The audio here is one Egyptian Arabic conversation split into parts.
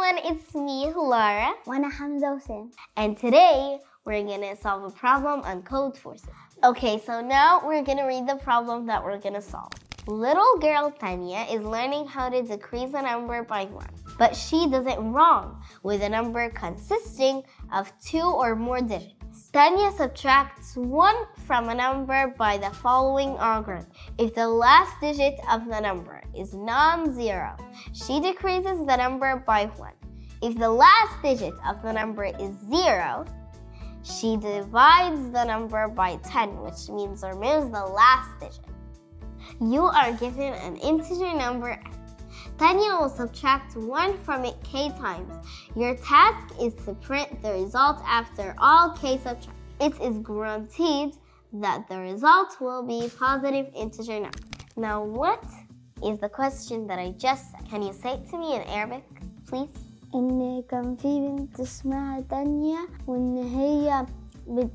everyone, it's me, Laura, وانا حمزة وسام and today we're gonna solve a problem on code forces. Okay, so now we're gonna read the problem that we're gonna solve. Little girl Tanya is learning how to decrease a number by one, but she does it wrong with a number consisting of two or more digits. Tanya subtracts one from a number by the following algorithm. If the last digit of the number is non-zero, she decreases the number by one. If the last digit of the number is zero, she divides the number by 10, which means removes the last digit. You are given an integer number n. Tanya will subtract 1 from it k times. Your task is to print the result after all k subtract. It is guaranteed that the result will be positive integer number. Now, what is the question that I just said? Can you say it to me in Arabic, please? ان كان في بنت اسمها تانية وان هي بت...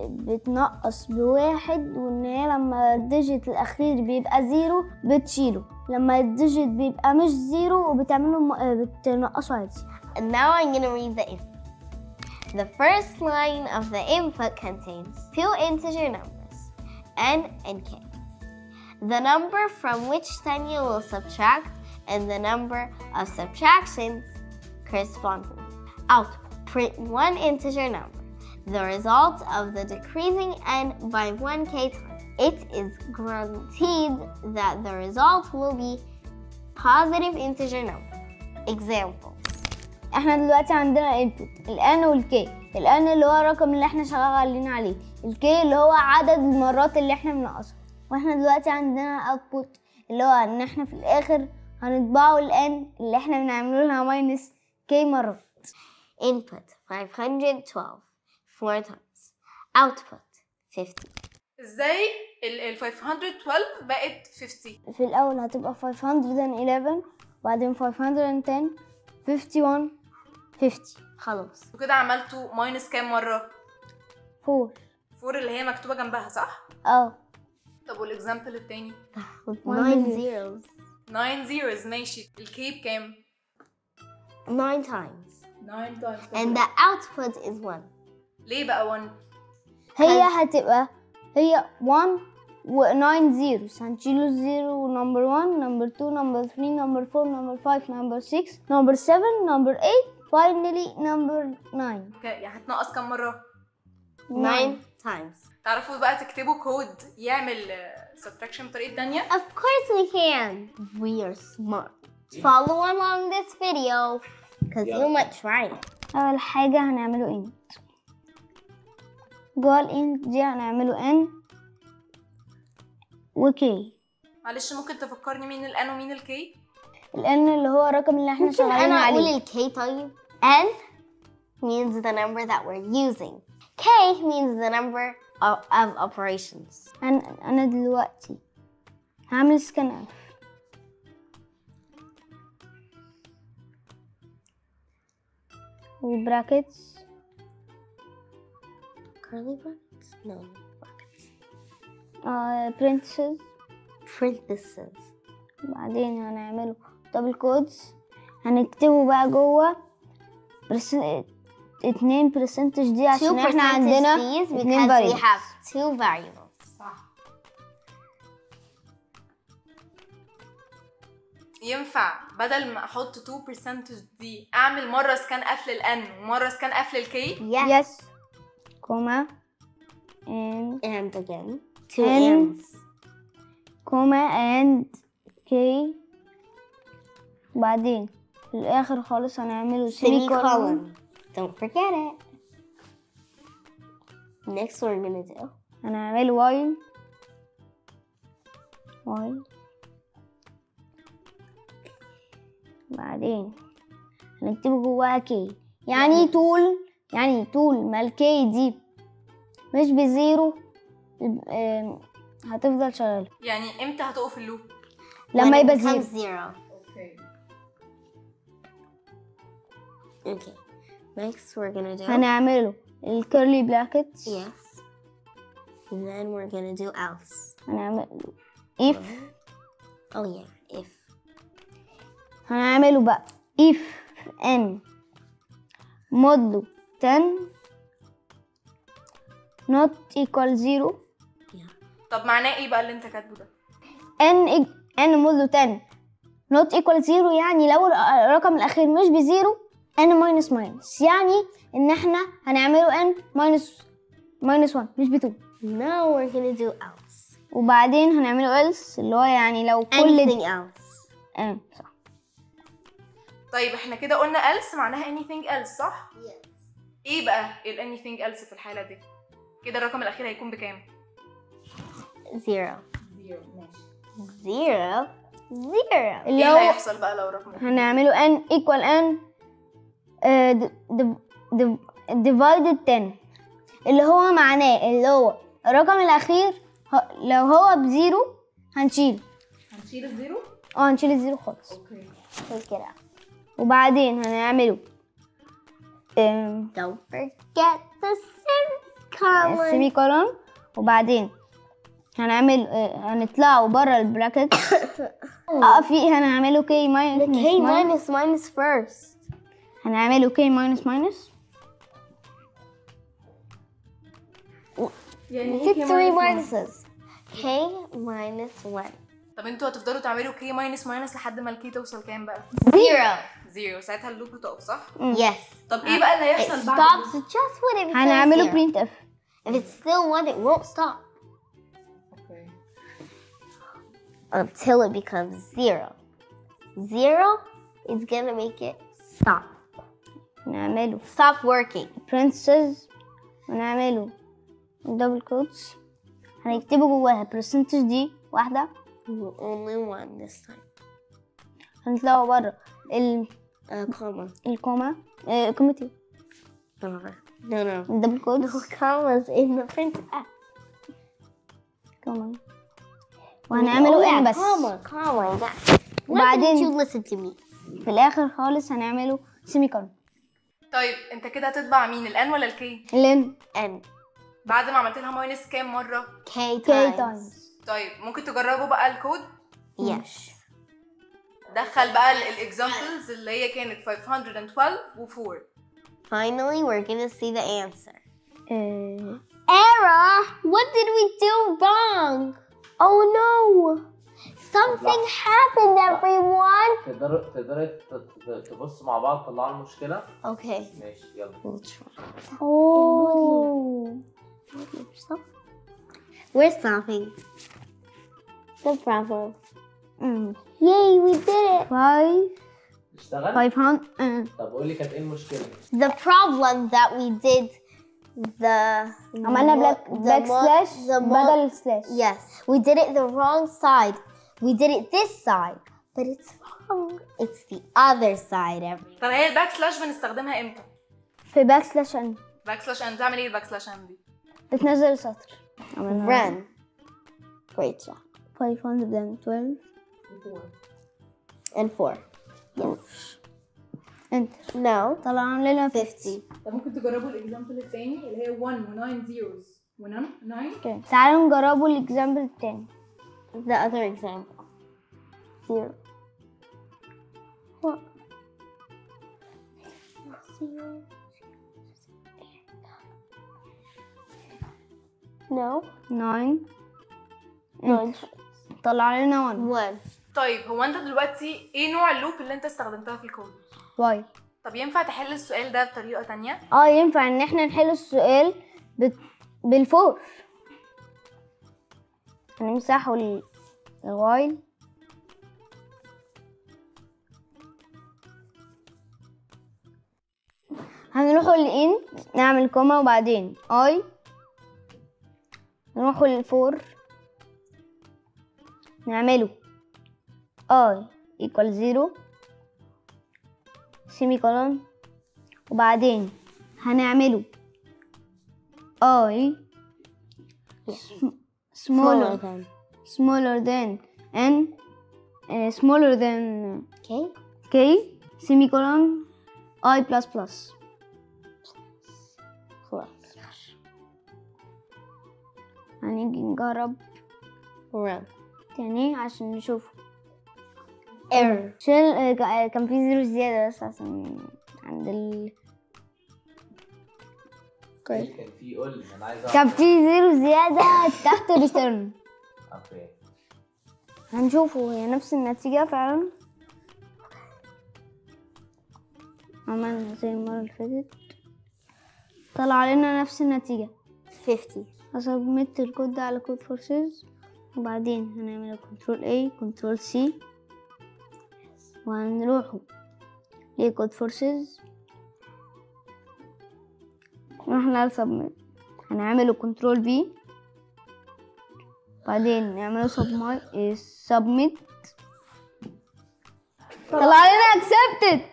بتنقص بواحد وان هي لما الديجيت الاخير بيبقى زيرو بتشيله لما الديجيت بيبقى مش زيرو وبتعمله م... بتنقصه عادي And now I'm going to read the input. The first line of the input contains two integer numbers, n and k. The number from which Tanya will subtract and the number of subtractions corresponding. Output. Print one integer number. The result of the decreasing n by 1k times. It is guaranteed that the result will be positive integer number. Example. احنا دلوقتي عندنا input الان والكي الان اللي هو الرقم اللي احنا شغالين عليه الكي اللي هو عدد المرات اللي احنا بنقصها واحنا دلوقتي عندنا output اللي هو ان احنا في الاخر هنطبعه الان اللي احنا بنعمله لها ماينس كي مرات Input 512 four times. Output 50. ازاي ال ال 512 بقت 50 في الاول هتبقى 511 وبعدين 510 51 50 خلاص. وكده عملتوا ماينس كام مره 4 4 اللي هي مكتوبه جنبها صح اه طب والاكزامبل التاني With One nine minute. zeros. 9 zeros ماشي الكي بكام Nine times. 9 times And the output is one. ليه بقى 1 هي هتبقى هي 1 و 9 zeros هنشيله الزيرو نمبر 1 نمبر 2 نمبر 3 نمبر 4 نمبر 5 نمبر 6 نمبر 7 نمبر 8 finally نمبر 9 يعني هتنقص كام مره Nine times. تعرفوا بقى تكتبوا كود يعمل سبتراكشن بطريقه تانية Of course we can. We are smart. Follow along this video because you might try it. اول حاجه هنعمله int جوه الانت دي هنعمله n وكي معلش ممكن تفكرني مين الان ومين الكي الان اللي هو الرقم اللي احنا ممكن شغالين أنا أقول عليه ال K طيب. N means the number that we're using. K means the number of, of operations. انا انا دلوقتي هعمل سكان اف وبراكتس Curly brackets? No. Brackets. برنتسز Parentheses. بعدين هنعمله دبل كودز هنكتبه بقى جوه برس... اتنين برسنتج دي Two عشان احنا percentage عندنا Ds اتنين because we variables have two variables. صح ينفع بدل ما احط 2% دي اعمل مره سكان قفل الان ومره سكان قفل الكي Yes. يس كوما and And again. Two And- ands. كوما and كي بعدين في الاخر خالص هنعمله سيمي كولون Semicolon. Don't forget it. Next we're gonna do هنعمله وايل وايل بعدين هنكتبه جواها كي يعني طول يعني طول ما الكي دي مش بزيرو الب- آم، هتفضل شغالة يعني امتى هتقف اللوب لما when it يبقى becomes زيرو zero. اوكي Okay. Next we're gonna do هنعمله الكيرلي براكتس yes. And then we're gonna do else. هنعمل if Oh yeah, if. هنعمله بقى if n مودلو 10 not equal 0 طب معناه ايه بقى اللي انت كاتبه ده n ig- n مودلو 10 not equal 0 يعني لو الرقم الأخير مش بزيرو n minus minus يعني إن احنا هنعمله n minus minus 1 مش ب 2 Now we're gonna do else. وبعدين هنعمله else اللي هو يعني لو كل Anything دي else. آه صح طيب احنا كده قلنا else معناها anything else صح Yes. ايه بقى ال anything else في الحالة دي كده الرقم الأخير هيكون بكام Zero. زيرو ماشي Zero. Zero. ايه اللي اللي هو هيحصل بقى لو الرقم الأخير هنعمله n equal n آه، د- د- د- divided 10 اللي هو معناه اللي هو الرقم الأخير ه- لو هو بزيرو هنشيل هنشيل الزيرو اه هنشيل الزيرو خالص اوكي Take it out. وبعدين هنعمله آم، Don't forget the semicolon. السيمي كولون وبعدين هنعمل آه، هنطلعه بره البراكت اه في هنعمله كي The ماينس K minus minus first. هنعمله كي ماينس ماينس يعني Did three minuses. K minus one. طب انتوا هتفضلوا تعملوا كي ماينس ماينس لحد ما الكي توصل كام بقى Zero. زيرو ساعتها اللوب بتقف صح Yes. طب ايه بقى اللي It هيحصل بعد stops just when it becomes هنعمله zero. برينت اف If it's still one, it won't stop اوكي until it becomes zero. Zero is gonna make it stop. نعمله Stop working. برنسز ونعمله دبل كوتس هنكتبه جواها برسنتج دي واحدة Only one this time. هنطلعه بره ال Uh, comma. الكوما آه، كومة ايه؟ No, no, no. الدبل No كوتس commas in the print app. كوما Oh, وهنعمله yeah, ان بس comma, comma. That. Why وبعدين- didn't you listen to me? في الاخر خالص هنعمله سيمي كولون طيب انت كده هتطبع مين الان ولا الكي لين And بعد ما عملت لها ماينس كام مره K كي times. تايمز طيب ممكن تجربوا بقى الكود Yes. دخل بقى الاكزامبلز اللي هي كانت 512 و4 Finally, we're gonna see the answer. آه، Error! What did we do wrong? Oh no! Something happened, everyone! تقدروا تقدروا ت- ت- تبصوا مع بعض تطلعوا المشكلة Okay, ماشي يلا we'll try. اوه Stop. We're stopping. No problem. أمم. Yay, we did it! فايف اشتغل فايف هان طب قولي كانت ايه المشكلة The problem that we did the عملنا بلاك the باك mo- سلاش the mo- بدل سلاش Yes, we did it the wrong side. We did it this side, but it's wrong. It's the other side. Every طب هي الباك سلاش بنستخدمها امتى في باك سلاش ان باك سلاش ان بتعمل ايه الباك سلاش ان دي بتنزل سطر run. Great job. 512 And four. Yes. انتر No. طلع لنا 50. طب ممكن تجربوا الاكزامبل التاني اللي هي 1 و9 zeros و 9 اوكي تعالوا نجربوا الاكزامبل التاني The other example. Zero. What? Zero. No. 9 No. طلع لنا 1 One. طيب هو انت دلوقتي ايه نوع اللوب اللي انت استخدمتها في الكود واي طب ينفع تحل السؤال ده بطريقه تانية اه ينفع ان احنا نحل السؤال بت... بالفور هنمسحه ال- الوايل هنروحوا للإنت نعمل كوما وبعدين اي نروحوا للفور نعمله اي equal زيرو سيمي كولون وبعدين هنعمله I smaller than. smaller than n uh, smaller than Okay. k semicolon i plus plus Plus. هنيجي نجرب Run. تاني عشان نشوف error شيل آه، ك- آه، كان في زيرو زيادة بس عشان عند ال كويس كان في قول لي انا عايز كان في زيرو زيادة تحت ريتيرن اوكي هنشوفه هي نفس النتيجة فعلا عملنا زي المرة اللي فاتت طلع لنا نفس النتيجة 50 هسبمت الكود ده على كود فورسز وبعدين هنعمل كنترول A كنترول C وهنروحوا لكود فورسز نروح على سبمت هنعمله كنترول B بعدين نعمله سبميت سبميت طلع لنا accepted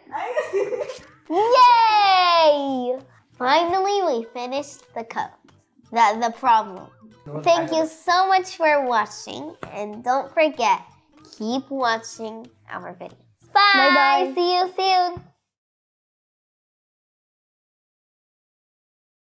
Yay! Finally, we finished the code. That the problem. Thank you so much for watching, and don't forget, keep watching our videos. Bye. Bye bye. See